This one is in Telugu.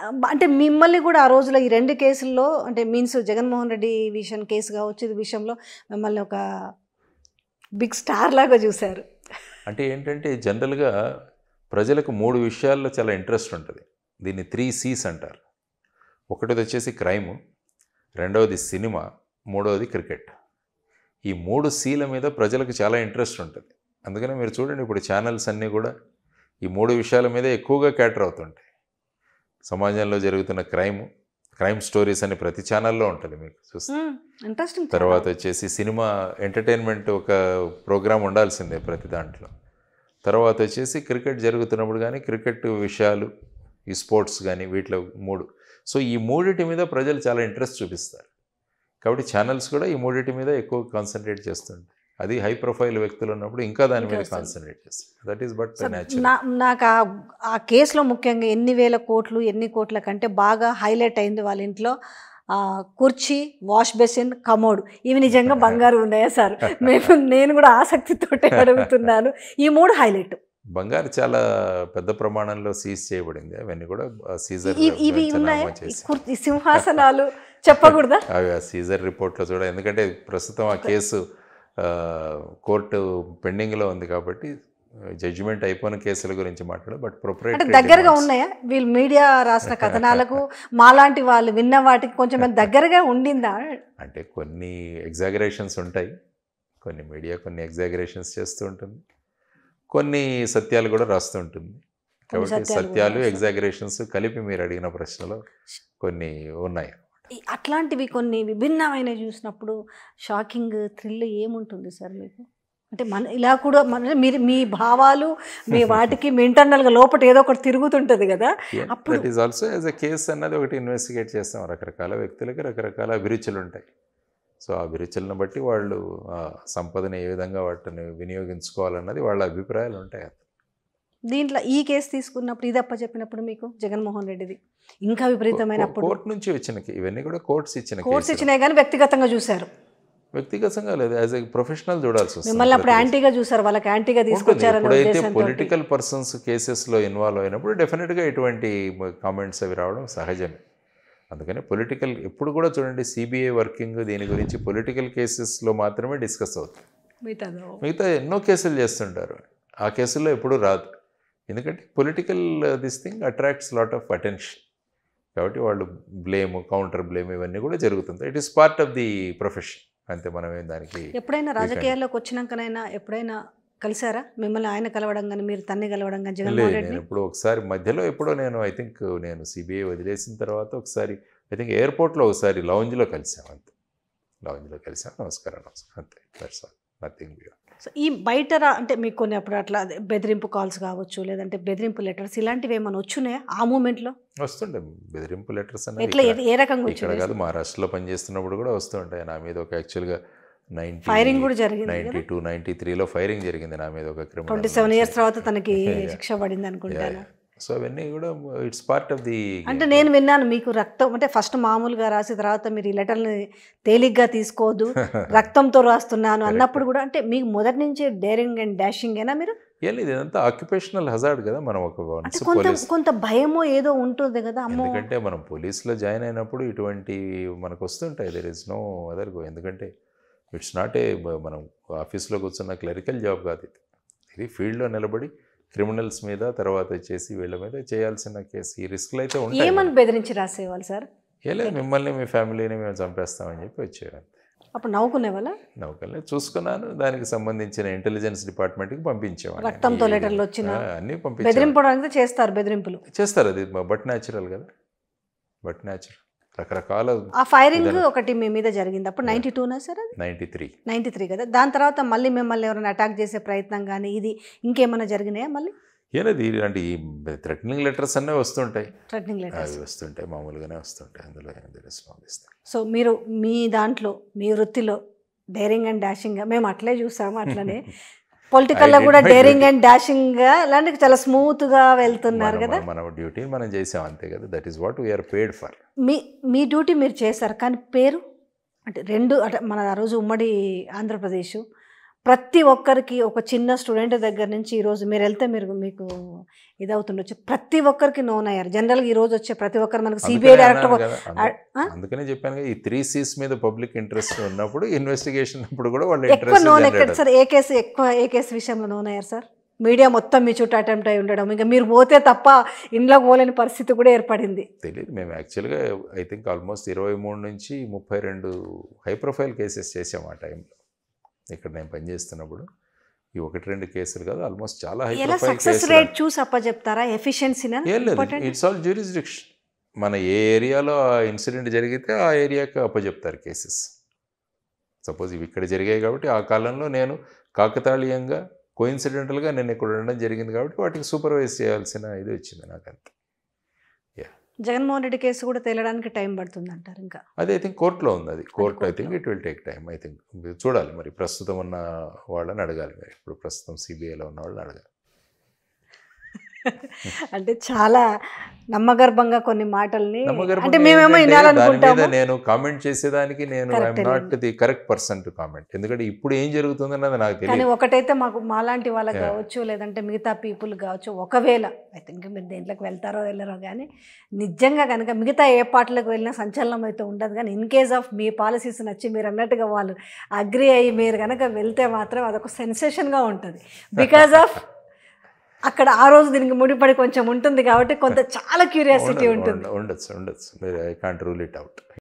అంటే మిమ్మల్ని కూడా ఆ రోజులో ఈ రెండు కేసుల్లో అంటే మీన్స్ జగన్మోహన్ రెడ్డి విషయం కేసు కావచ్చు ఇది విషయంలో మిమ్మల్ని ఒక బిగ్ స్టార్ లాగా చూశారు అంటే ఏంటంటే జనరల్గా ప్రజలకు మూడు విషయాల్లో చాలా ఇంట్రెస్ట్ ఉంటుంది దీన్ని త్రీ సీస్ అంటారు ఒకటిది వచ్చేసి క్రైము రెండవది సినిమా మూడవది క్రికెట్ ఈ మూడు సీల మీద ప్రజలకు చాలా ఇంట్రెస్ట్ ఉంటుంది అందుకనే మీరు చూడండి ఇప్పుడు ఛానల్స్ అన్నీ కూడా ఈ మూడు విషయాల మీద ఎక్కువగా క్యాటర్ అవుతుంటాయి సమాజంలో జరుగుతున్న క్రైమ్ క్రైమ్ స్టోరీస్ అని ప్రతి ఛానల్లో ఉంటుంది మీకు చూస్తే ఇంట్రెస్టింగ్ తర్వాత వచ్చేసి సినిమా ఎంటర్టైన్మెంట్ ఒక ప్రోగ్రామ్ ఉండాల్సిందే ప్రతి దాంట్లో తర్వాత వచ్చేసి క్రికెట్ జరుగుతున్నప్పుడు కానీ క్రికెట్ విషయాలు ఈ స్పోర్ట్స్ కానీ వీటిలో మూడు సో ఈ మూడిటి మీద ప్రజలు చాలా ఇంట్రెస్ట్ చూపిస్తారు కాబట్టి ఛానల్స్ కూడా ఈ మూడిటి మీద ఎక్కువ కాన్సన్ట్రేట్ చేస్తుంటాయి అది హై ప్రొఫైల్ వ్యక్తులు ఉన్నప్పుడు ఇంకా దాని మీద ఇంకా వస్తుంది. కాన్సన్ట్రేట్ చేస్తారు that is but so natural నా నాకు ఆ ఆ కేసులో ముఖ్యంగా ఎన్ని వేల కోట్లు ఎన్ని కోట్ల కంటే బాగా హైలైట్ అయింది వాళ్ళ ఇంట్లో ఆ, కుర్చీ వాష్ బేసిన్ కమోడ్ ఇవి నిజంగా బంగారు ఉన్నాయా సార్ మేము నేను కూడా ఆసక్తితోటి అడుగుతున్నాను ఈ మూడు హైలైట్ బంగారు చాలా పెద్ద ప్రమాణంలో సీజ్ చేయబడింది అవన్నీ కూడా సీజర్ ఇవి ఉన్నాయా ఈ కుర్- ఈ సింహాసనాలు చెప్పకూడదా అవి ఆ సీజర్ రిపోర్ట్లో చూడ ఎందుకంటే ప్రస్తుతం ఆ కేసు ఆ, కోర్టు పెండింగ్లో ఉంది కాబట్టి జడ్జిమెంట్ అయిపోయిన కేసుల గురించి మాట్లాడ బట్ అంటే ప్రొపరేటరీ దగ్గరగా ఉన్నాయా వీళ్ళు మీడియా రాసిన కథనాలకు మాలాంటి వాళ్ళు విన్న వాటికి కొంచెం ఏమైనా దగ్గరగా ఉండిందా అంటే కొన్ని ఎగ్జాగరేషన్స్ ఉంటాయి కొన్ని మీడియా కొన్ని ఎగ్జాగరేషన్స్ చేస్తూ ఉంటుంది కొన్ని సత్యాలు కూడా రాస్తూ ఉంటుంది కొన్ని కాబట్టి సత్యాలు కూడా సత్యాలు రాస్తారు. ఎగ్జాగరేషన్స్ కలిపి మీరు అడిగిన ప్రశ్నలో కొన్ని ఉన్నాయి ఈ అట్లాంటివి కొన్ని విభిన్నమైన చూసినప్పుడు షాకింగ్ థ్రిల్ ఏముంటుంది సార్ మీకు అంటే మన ఇలా కూడా మన మీరు మీ భావాలు మీ వాటికి మీ ఇంటర్నల్గా లోపల ఏదో ఒకటి తిరుగుతుంటుంది కదా అప్పుడు- that is also as a case అన్నది ఒకటి ఇన్వెస్టిగేట్ చేస్తాం రకరకాల వ్యక్తులకి రకరకాల అభిరుచులు ఉంటాయి సో ఆ అభిరుచులను బట్టి వాళ్ళు ఆ సంపదని ఏ విధంగా వాటిని వినియోగించుకోవాలన్నది వాళ్ళ అభిప్రాయాలు ఉంటాయి దీంట్లో ఈ కేసు తీసుకున్నప్పుడు ఇది అప్ప చెప్పినప్పుడు మీకు జగన్మోహన్ రెడ్డిది ఇంకా విపరీతమైనప్పుడు కోర్టు నుంచి వచ్చిన కే- ఇవన్నీ కూడా కోర్ట్స్ ఇచ్చిన కోర్స్ కేసులు. ఇచ్చినాయి కానీ వ్యక్తిగతంగా చూశారు వ్యక్తిగతంగా లేదు యాజ్ ఎ ప్రొఫెషనల్ చూడాల్సి వస్తుంది మిమ్మల్ని అప్పుడు ప్రతి యాంటీగా చూశారు వాళ్ళకి యాంటీగా ఉంటుంది. తీసుకొచ్చారనే ఎప్పుడైతే ఉద్దేశంతో పొలిటికల్ పర్సన్స్ కేసెస్లో ఇన్వాల్వ్ అయినప్పుడు డెఫినెట్గా ఇటువంటి కామెంట్స్ అవి రావడం సహజమే అందుకని పొలిటికల్ ఎప్పుడు కూడా చూడండి సిబిఐ వర్కింగ్ దీని గురించి పొలిటికల్ కేసెస్లో మాత్రమే డిస్కస్ అవుతుంది మిగతాదో. మిగతా ఎన్నో కేసులు చేస్తుంటారు ఆ కేసుల్లో ఎప్పుడూ రాదు ఎందుకంటే political this thing attracts lot of attention కాబట్టి వాళ్ళు బ్లేమ్ కౌంటర్ బ్లేమ్ ఇవన్నీ కూడా జరుగుతుంది it is part of the profession అంతే మనమేం దానికి ఎప్పుడైనా రాజకీయాల్లోకి వచ్చినాకనైనా ఎప్పుడైనా కలిసారా మిమ్మల్ని ఆయన కలవడం కానీ మీరు తన్ని కలవడం కానీ లేదు జగన్మోహన్ నేను రెడ్డి ఇప్పుడు ఒకసారి మధ్యలో ఎప్పుడో నేను ఐ థింక్ నేను సిబిఐ వదిలేసిన తర్వాత ఒకసారి ఐ థింక్ ఎయిర్పోర్ట్లో ఒకసారి లౌంజ్లో కలిసాం అంతే లౌంజ్లో కలిసాం నమస్కారం నమస్కారం అంతే that's all nothing beyond so ఈ బయట రా- అంటే మీకు కొన్ని అప్పుడు అట్లా అదే బెదిరింపు కాల్స్ కావచ్చు లేదంటే బెదిరింపు లెటర్స్ ఇలాంటివి ఏమైనా వచ్చున్నాయా ఆ మూమెంట్లో వస్తుండే బెదిరింపు లెటర్స్ ఎట్లా అన్నది ఏ- ఏ రకంగా ఇక్కడ వచ్చింది కాదు మహారాష్ట్రలో పనిచేస్తున్నప్పుడు కూడా వస్తూ ఉంటాయి నా మీద ఒక యాక్చువల్గా నైన్టీ ఫైరింగ్ కూడా జరిగింది నైన్టీ టూ నైన్టీ త్రీలో ఫైరింగ్ జరిగింది నా మీద ఒక క్రిమినల్ ట్వంటీ సెవెన్ ఇయర్స్ తర్వాత తనకి Yeah. శిక్ష పడింది అనుకుంటాను సో అవన్నీ కూడా ఇట్స్ పార్ట్ ఆఫ్ ది అంటే నేను విన్నాను మీకు రక్తం అంటే ఫస్ట్ మామూలుగా రాసి తర్వాత మీరు ఈ లెటర్ని తేలిగ్గా తీసుకోవద్దు రక్తంతో రాస్తున్నాను అన్నప్పుడు కూడా అంటే మీకు మొదటి నుంచి డేరింగ్ అండ్ డాషింగ్ ఏనా మీరు ఏం లేదు ఇదంతా ఆక్యుపేషనల్ హజార్డ్ కదా మనం ఒక అంటే వన్స్ కొంత పోలీస్ కొంత భయమో ఏదో ఉంటుంది కదా అమ్మో ఎందుకంటే మనం పోలీస్లో జాయిన్ అయినప్పుడు ఇటువంటి మనకు వస్తుంటాయి there is no other go ఎందుకంటే ఇట్స్ నాట్ ఏ మనం ఆఫీస్లో కూర్చున్న క్లరికల్ జాబ్ కాదు ఇది ఇది ఫీల్డ్లో నిలబడి క్రిమినల్స్ మీద తర్వాత వచ్చేసి వీళ్ళ మీద చేయాల్సిన కేసు ఈ రిస్క్లు అయితే ఉంటాయి ఏమని బెదిరించి రాసేవాళ్ళు సార్ ఏ లేదు మిమ్మల్ని మీ ఫ్యామిలీని మేము చంపేస్తామని చెప్పి వచ్చారు అప్పుడు నవ్వుకునే వాళ్ళ నౌకల్ని చూసుకున్నాను దానికి సంబంధించిన ఇంటెలిజెన్స్ డిపార్ట్మెంట్కి పంపించేవాడిని రక్తంతో ఈ- లెటర్లు వచ్చిన ఆ, అన్నీ పంపించారు బెదిరింపడానికి చేస్తారు బెదిరింపులు చేస్తారు అది బట్ న్యాచురల్ కదా బట్ న్యాచురల్ రకరకాల ఆ ఫైరింగ్ విధానం. ఒకటి మీ మీద జరిగింది అప్పుడు నైన్టీ టూనా సార్ అది నైంటీ త్రీ నైన్టీ త్రీ కదా దాని తర్వాత మళ్ళీ మిమ్మల్ని ఎవరైనా అటాక్ చేసే ప్రయత్నం కానీ ఇది ఇంకేమైనా జరిగినాయా మళ్ళీ ఏనది ఇలాంటి ఈ థ్రెటనింగ్ లెటర్స్ అన్నీ వస్తుంటాయి థ్రెటనింగ్ లెటర్స్ అవి వస్తుంటాయి మామూలుగానే వస్తుంటాయి అందులో ఏం తెలుస్తుంది సో మీరు మీ దాంట్లో మీ వృత్తిలో డేరింగ్ అండ్ డాషింగ్ మేము అట్లే చూసాము అట్లనే పొలిటికల్లో I కూడా did my daring duty. And dashing గా ఇలాంటి చాలా స్మూత్ గా వెళ్తున్నారు కదా మన డ్యూటీ మనం చేసాం అంతే కదా that is what we are paid for మీ మీ డ్యూటీ మీరు చేశారు కానీ పేరు అంటే రెండు అంటే మన ఆ రోజు ఉమ్మడి ఆంధ్రప్రదేశ్ ప్రతి ఒక్కరికి ఒక చిన్న స్టూడెంట్ దగ్గర నుంచి ఈరోజు మీరు వెళ్తే మీరు మీకు ఇదవుతుండొచ్చు ప్రతి ఒక్కరికి నోన్ అయ్యారు జనరల్గా ఈ రోజు వచ్చే ప్రతి ఒక్కరు మనకు సిబిఐ అందుకనే డైరెక్టర్ అన్నాను కదా, అందు- అందుకనే చెప్పాను కదా, ఈ త్రీ సీస్ మీద పబ్లిక్ ఇంట్రెస్ట్ ఉన్నప్పుడు ఇన్వెస్టిగేషన్ అప్పుడు కూడా వాళ్ళ ఎక్కువ నోన్ ఎక్కడ ఇంట్రెస్ట్ సార్ ఏ కేసు ఎక్కువ ఏ కేసు విషయంలో నోన్ అయ్యారు సార్ మీడియా మొత్తం మీ చుట్టూ అటెంప్ట్ అయి ఉండడం ఇంకా మీరు పోతే తప్ప ఇంట్లోకి పోలేని పరిస్థితి కూడా ఏర్పడింది తెలియదు మేము యాక్చువల్గా ఐ థింక్ ఆల్మోస్ట్ ఇరవై మూడు నుంచి ముప్పై రెండు హై ప్రొఫైల్ కేసెస్ చేసాం ఆ టైంలో ఇక్కడ నేను పనిచేస్తున్నప్పుడు ఈ ఒకటి రెండు కేసులు కాదు ఆల్మోస్ట్ చాలా హై ఎలా ప్రొఫైల్ సక్సెస్ కేసులు రేట్ చూసి అప్ప చెప్తారా ఎఫిషియన్సీనా ఏం లేదు Important. ఇట్స్ ఆల్ జ్యూరిస్డిక్షన్ మన ఏ ఏరియాలో ఆ ఇన్సిడెంట్ జరిగితే ఆ ఏరియాకి అప్పచెప్తారు కేసెస్ సపోజ్ ఇవి ఇక్కడ జరిగాయి కాబట్టి ఆ కాలంలో నేను కాకతాళీయంగా కోయిన్సిడెంటల్గా నేను ఇక్కడ ఉండడం జరిగింది కాబట్టి వాటికి సూపర్వైజ్ చేయాల్సిన ఇది వచ్చింది నాకు అంతే జగన్మోహన్ రెడ్డి కేసు కూడా తేలడానికి టైం పడుతుంది అంటారు ఇంకా అది ఐ థింక్ కోర్టులో ఉంది అది కోర్ట్ ఐ కోర్టులో. Think it will take time I think చూడాలి మరి ప్రస్తుతం ఉన్న వాళ్ళని అడగాలి మరి ఇప్పుడు ప్రస్తుతం సిబిఐలో ఉన్న వాళ్ళని అడగాలి అంటే చాలా నమ్మగర్భంగా కొన్ని మాటల్ని నమ్మగర్భంగా అంటే మేమేమో ఏంటంటే దాని మీద వినాలనుకుంటాము నేను కామెంట్ చేసేదానికి నేను Correct ఐఎమ్ నాట్ లేండి. The correct person to comment ఎందుకంటే ఇప్పుడు ఏం జరుగుతుందన్నది నాకు కానీ తెలియదు ఒకటైతే మాకు మాలాంటి వాళ్ళకి Yeah. కావచ్చు లేదంటే మిగతా పీపుల్ కావచ్చు ఒకవేళ ఐ థింక్ మీరు దేంట్లోకి వెళ్తారో వెళ్ళరో కానీ నిజంగా కనుక మిగతా ఏ పార్టీలకు వెళ్ళినా సంచలనం అయితే ఉండదు కానీ ఇన్ కేస్ ఆఫ్ మీ పాలసీస్ నచ్చి మీరు అన్నట్టుగా వాళ్ళు అగ్రి అయ్యి మీరు కనుక వెళ్తే మాత్రం అదొక సెన్సేషన్గా ఉంటుంది బికాజ్ ఆఫ్ అక్కడ ఆ రోజు దీనికి ముడిపడి కొంచెం ఉంటుంది కాబట్టి కొంత చాలా క్యూరియాసిటీ ఉండ- ఉంటుంది ఉండ- ఉండొచ్చు ఉండొచ్చు I can't rule it out